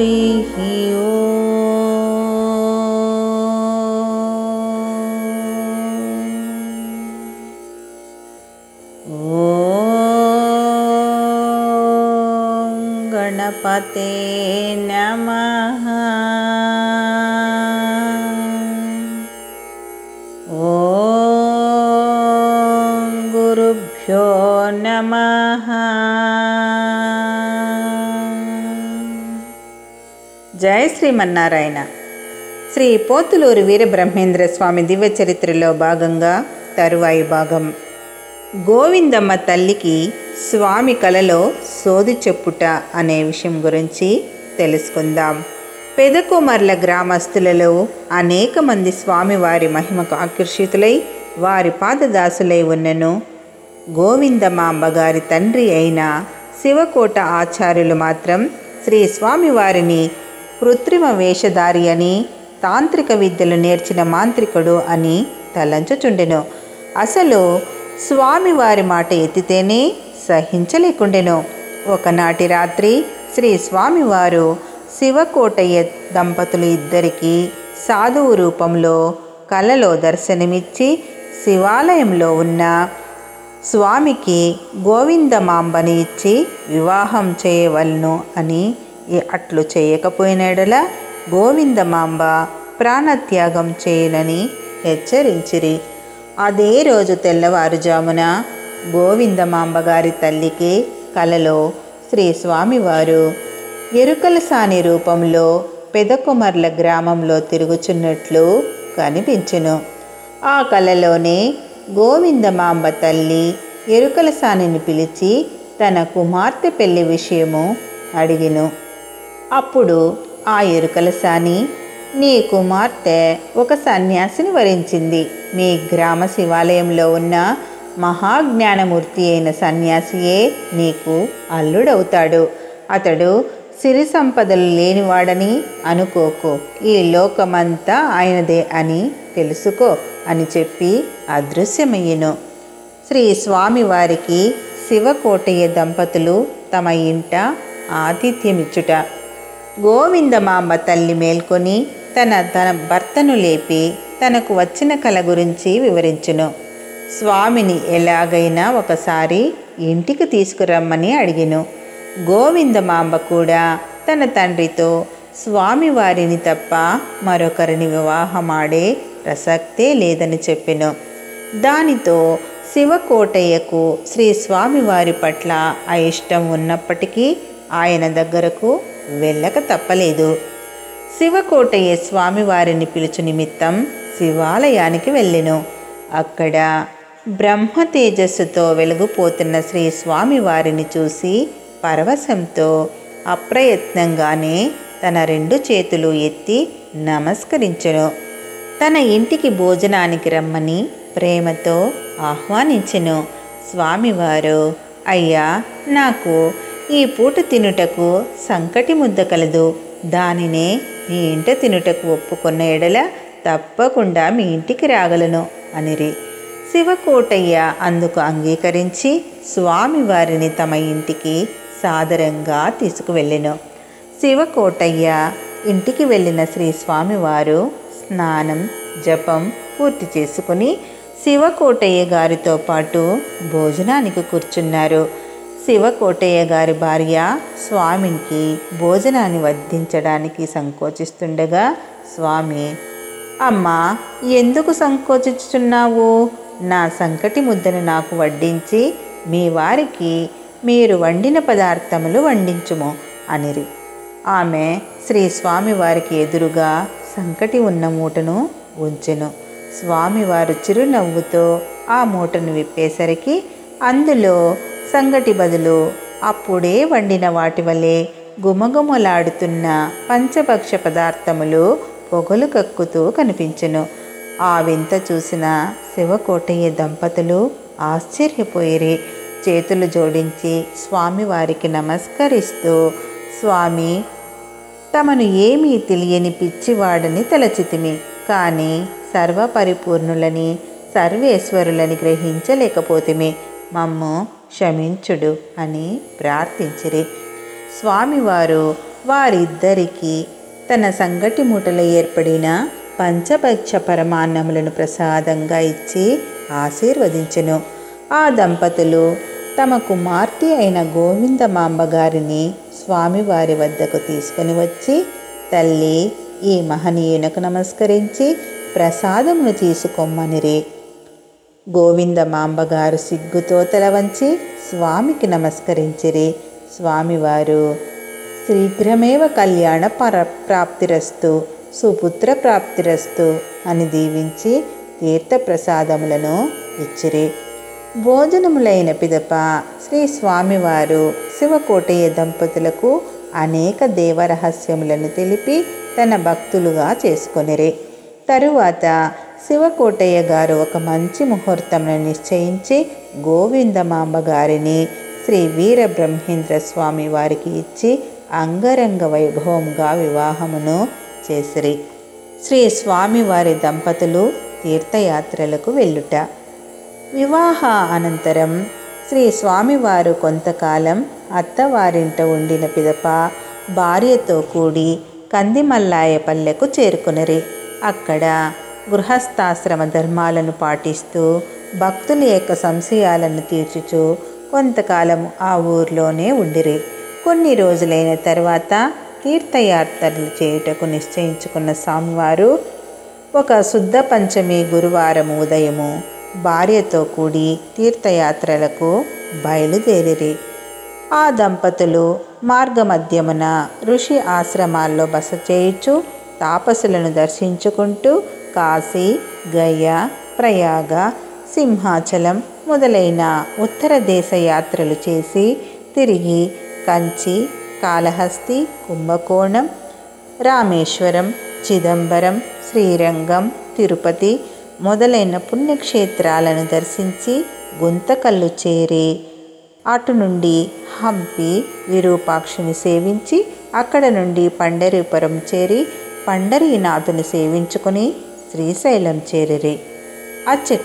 హరి ఓం గణపతే నమః ఓం గురుభ్యో నమః జయ శ్రీమన్నారాయణ శ్రీ పోతులూరి వీరబ్రహ్మేంద్ర స్వామి దివ్య చరిత్రలో భాగంగా తరువాయి భాగం గోవిందమ్మ తల్లికి స్వామి కలలో సోది చెప్పుట అనే విషయం గురించి తెలుసుకుందాం పెదకుమర్ల గ్రామస్తులలో అనేక మంది స్వామివారి మహిమకు ఆకర్షితులై వారి పాదదాసులై ఉన్నను గోవిందమాంబ గారి తండ్రి అయిన శివకోట ఆచార్యులు మాత్రం శ్రీ స్వామివారిని కృత్రిమ వేషధారి అని తాంత్రిక విద్యలు నేర్చిన మాంత్రికుడు అని తలంచుచుండెను అసలు స్వామివారి మాట ఎత్తితేనే సహించలేకుండెను ఒకనాటి రాత్రి శ్రీ స్వామివారు శివకోటయ్య దంపతులు ఇద్దరికి సాధువు రూపంలో కలలో దర్శనమిచ్చి శివాలయంలో ఉన్న స్వామికి గోవిందమాంబని ఇచ్చి వివాహం చేయవలను అని ఈ- అట్లు చేయకపోయినడల గోవిందమాంబ ప్రాణత్యాగం చేయనని హెచ్చరించిరి అదే రోజు తెల్లవారుజామున గోవిందమాంబ గారి తల్లికి కలలో శ్రీ స్వామివారు ఎరుకల సాని రూపంలో పెదకుమర్ల గ్రామంలో తిరుగుచున్నట్లు కనిపించెను ఆ కలలోనే గోవిందమాంబ తల్లి ఎరుకల సానిని పిలిచి తన కుమార్తె పెళ్లి విషయము అడిగిను అప్పుడు ఆ ఎరుకల సాని నీ కుమార్తె ఒక సన్యాసిని వరించింది మీ గ్రామ శివాలయంలో ఉన్న మహాజ్ఞానమూర్తి అయిన సన్యాసియే నీకు అల్లుడవుతాడు అతడు సిరి సంపదలు లేనివాడని అనుకోకు ఈ లోకమంతా ఆయనదే అని తెలుసుకో అని చెప్పి అదృశ్యమయ్యెను శ్రీ స్వామివారికి శివకోటయ్య దంపతులు తమ ఇంట ఆతిథ్యమిచ్చుట గోవిందమాంబ తల్లి మేల్కొని తన తన భర్తను లేపి తనకు వచ్చిన కల గురించి వివరించును స్వామిని ఎలాగైనా ఒకసారి ఇంటికి తీసుకురమ్మని అడిగిను గోవిందమాంబ కూడా తన తండ్రితో స్వామివారిని తప్ప మరొకరిని వివాహమాడే ప్రసక్తే లేదని చెప్పెను దానితో శివకోటయ్యకు శ్రీ స్వామివారి పట్ల అయిష్టం ఉన్నప్పటికీ ఆయన దగ్గరకు వెళ్ళక తప్పలేదు శివకోటయ్య స్వామివారిని పిలుచు నిమిత్తం శివాలయానికి వెళ్ళెను అక్కడ బ్రహ్మ తేజస్సుతో వెలుగుపోతున్న శ్రీ స్వామివారిని చూసి పరవశంతో అప్రయత్నంగానే తన రెండు చేతులు ఎత్తి నమస్కరించెను తన ఇంటికి భోజనానికి రమ్మని ప్రేమతో ఆహ్వానించెను స్వామివారు అయ్యా నాకు ఈ పూట తినుటకు సంకటి ముద్ద కలదు దానినే మీ ఇంట తినుటకు ఒప్పుకున్న ఎడల తప్పకుండా మీ ఇంటికి రాగలను అనిరి శివకోటయ్య అందుకు అంగీకరించి స్వామివారిని తమ ఇంటికి సాదరంగా తీసుకువెళ్ళెను శివకోటయ్య ఇంటికి వెళ్ళిన శ్రీ స్వామివారు స్నానం జపం పూర్తి చేసుకుని శివకోటయ్య గారితో పాటు భోజనానికి కూర్చున్నారు శివకోటయ్య గారి భార్య స్వామికి భోజనాన్ని వడ్డించడానికి సంకోచిస్తుండగా స్వామి అమ్మా ఎందుకు సంకోచించుచున్నావు నా సంకటి ముద్దను నాకు వడ్డించి మీ వారికి మీరు వండిన పదార్థములు వండించుము అనిరి ఆమె శ్రీ స్వామివారికి ఎదురుగా సంకటి ఉన్న మూటను ఉంచెను స్వామివారు చిరునవ్వుతో ఆ మూటను విప్పేసరికి అందులో సంగటి బదులు అప్పుడే వండిన వాటి వలె గుమగుమలాడుతున్న పంచభక్ష పదార్థములు పొగలు కక్కుతూ కనిపించెను ఆ వింత చూసిన శివకోటయ్య దంపతులు ఆశ్చర్యపోయిరి చేతులు జోడించి స్వామివారికి నమస్కరిస్తూ స్వామి తమను ఏమీ తెలియని పిచ్చివాడని తలచితిమి కానీ సర్వపరిపూర్ణులని సర్వేశ్వరులని గ్రహించలేకపోతిమి మమ్ము క్షమించుడు అని ప్రార్థించిరి స్వామివారు వారిద్దరికీ తన సంగటి మూటలో ఏర్పడిన పంచభక్ష పరమాన్నములను ప్రసాదంగా ఇచ్చి ఆశీర్వదించెను ఆ దంపతులు తమ కుమార్తె అయిన గోవిందమాంబ గారిని స్వామివారి వద్దకు తీసుకొని వచ్చి తల్లి ఈ మహనీయునకు నమస్కరించి ప్రసాదమును తీసుకోమ్మనిరి గోవిందమాంబ గారు సిగ్గుతో తల వంచి స్వామికి నమస్కరించిరి స్వామివారు శీఘ్రమేవ కళ్యాణ పర ప్రాప్తిరస్తు సుపుత్ర ప్రాప్తిరస్తు అని దీవించి తీర్థప్రసాదములను ఇచ్చిరి భోజనములైన పిదప శ్రీ స్వామివారు శివకోటయ్య దంపతులకు అనేక దేవరహస్యములను తెలిపి తన భక్తులుగా చేసుకొనిరి తరువాత శివకోటయ్య గారు ఒక మంచి ముహూర్తంను నిశ్చయించి గోవిందమాంబ గారిని శ్రీ వీరబ్రహ్మేంద్ర స్వామి వారికి ఇచ్చి అంగరంగ వైభవంగా వివాహమును చేసిరి శ్రీ స్వామివారి దంపతులు తీర్థయాత్రలకు వెళ్ళుట వివాహ అనంతరం శ్రీ స్వామివారు కొంతకాలం అత్తవారింట ఉండిన పిదప భార్యతో కూడి కందిమల్లాయపల్లెకు చేరుకునిరి అక్కడ గృహస్థాశ్రమ ధర్మాలను పాటిస్తూ భక్తుల యొక్క సంశయాలను తీర్చుచు కొంతకాలం ఆ ఊర్లోనే ఉండిరి కొన్ని రోజులైన తర్వాత తీర్థయాత్రలు చేయుటకు నిశ్చయించుకున్న స్వామివారు ఒక శుద్ధ పంచమి గురువారం ఉదయము భార్యతో కూడి తీర్థయాత్రలకు బయలుదేరిరి ఆ దంపతులు మార్గమధ్యమున ఋషి ఆశ్రమాల్లో బస చేయుచు తాపసులను దర్శించుకుంటూ కాశీ గయ ప్రయాగ సింహాచలం మొదలైన ఉత్తర దేశ యాత్రలు చేసి తిరిగి కంచి కాళహస్తి కుంభకోణం రామేశ్వరం చిదంబరం శ్రీరంగం తిరుపతి మొదలైన పుణ్యక్షేత్రాలను దర్శించి గుంతకల్లు చేరి అటు నుండి హంపి విరూపాక్షుని సేవించి అక్కడ నుండి పండరీపురం చేరి పండరీనాథుని సేవించుకుని శ్రీశైలం చేరిరి అచ్చట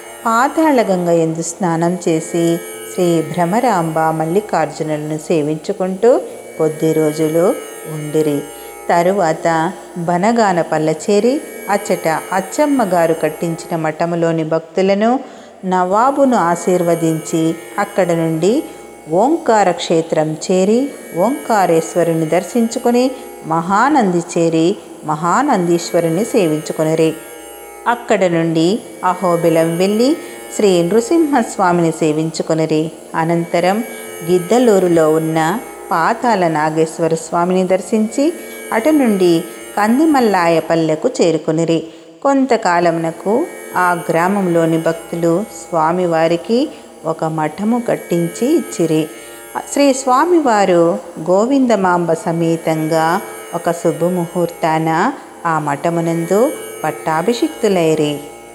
పాతాళగంగ ఎందు స్నానం చేసి శ్రీ భ్రమరాంబ మల్లికార్జునులను సేవించుకుంటూ కొద్ది రోజులు ఉండిరి తరువాత బనగానపల్ల చేరి అచ్చట అచ్చమ్మ గారు కట్టించిన మఠములోని భక్తులను నవాబును ఆశీర్వదించి అక్కడ నుండి ఓంకార క్షేత్రం చేరి ఓంకారేశ్వరుని దర్శించుకొని మహానంది చేరి మహానందీశ్వరుని సేవించుకొనిరి అక్కడ నుండి అహోబిలం వెళ్ళి శ్రీ నృసింహస్వామిని సేవించుకొనిరి అనంతరం గిద్దలూరులో ఉన్న పాతాల నాగేశ్వర స్వామిని దర్శించి అటు నుండి కందిమల్లాయపల్లెకు చేరుకునిరి కొంతకాలమునకు ఆ గ్రామంలోని భక్తులు స్వామివారికి ఒక మఠము కట్టించి ఇచ్చిరి శ్రీ స్వామివారు గోవిందమాంబ సమేతంగా ఒక శుభముహూర్తాన ఆ మఠమునందు పట్టాభిషిక్తులైరి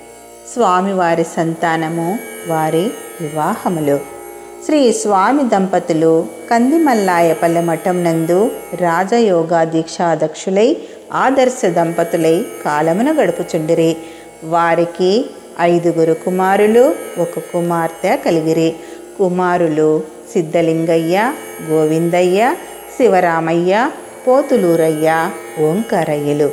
స్వామివారి సంతానము వారి వివాహములు శ్రీ స్వామి దంపతులు కందిమల్లాయపల్లె మఠం నందు రాజయోగా దీక్షాదక్షులై ఆదర్శ దంపతులై కాలమున గడుపుచుండిరి వారికి ఐదుగురు కుమారులు ఒక కుమార్తె కలిగిరి కుమారులు సిద్ధలింగయ్య గోవిందయ్య శివరామయ్య పోతులూరయ్య ఓంకారయ్యలు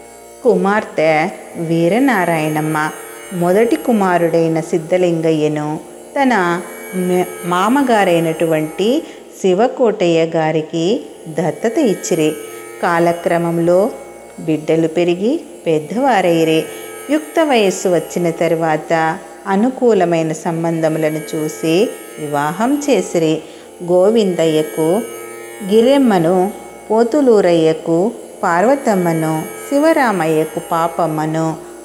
కుమార్తె వీరనారాయణమ్మ మొదటి కుమారుడైన సిద్ధలింగయ్యను తన మ- మామగారైనటువంటి శివకోటయ్య గారికి దత్తత ఇచ్చిరి కాలక్రమంలో బిడ్డలు పెరిగి పెద్దవారయ్యరే యుక్త వయస్సు వచ్చిన తర్వాత అనుకూలమైన సంబంధములను చూసి వివాహం చేసిరి గోవిందయ్యకు గిరెమ్మను పోతులూరయ్యకు పార్వతమ్మను శివరామయ్యకు పాపమ్మను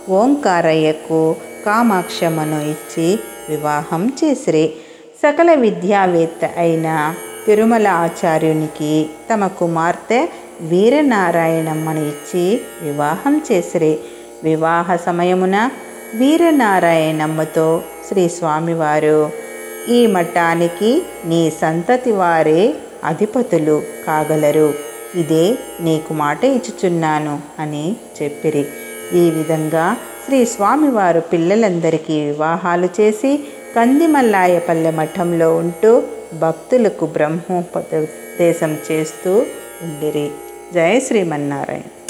ఓంకారయ్యకు కామాక్షమ్మను ఇచ్చి వివాహం చేసిరి సకల విద్యావేత్త అయిన తిరుమల ఆచార్యునికి తమ కుమార్తె వీరనారాయణమ్మను ఇచ్చి వివాహం చేసిరి వివాహ సమయమున వీరనారాయణమ్మతో శ్రీ స్వామివారు ఈ మఠానికి నీ సంతతి వారే అధిపతులు కాగలరు ఇదే నీకు మాట ఇచ్చుచున్నాను అని చెప్పిరి ఈ విధంగా శ్రీ స్వామివారు పిల్లలందరికీ వివాహాలు చేసి కందిమల్లాయపల్లె మఠంలో ఉంటూ భక్తులకు బ్రహ్మోపదేశం చేస్తూ ఉండిరి జయ శ్రీమన్నారాయణ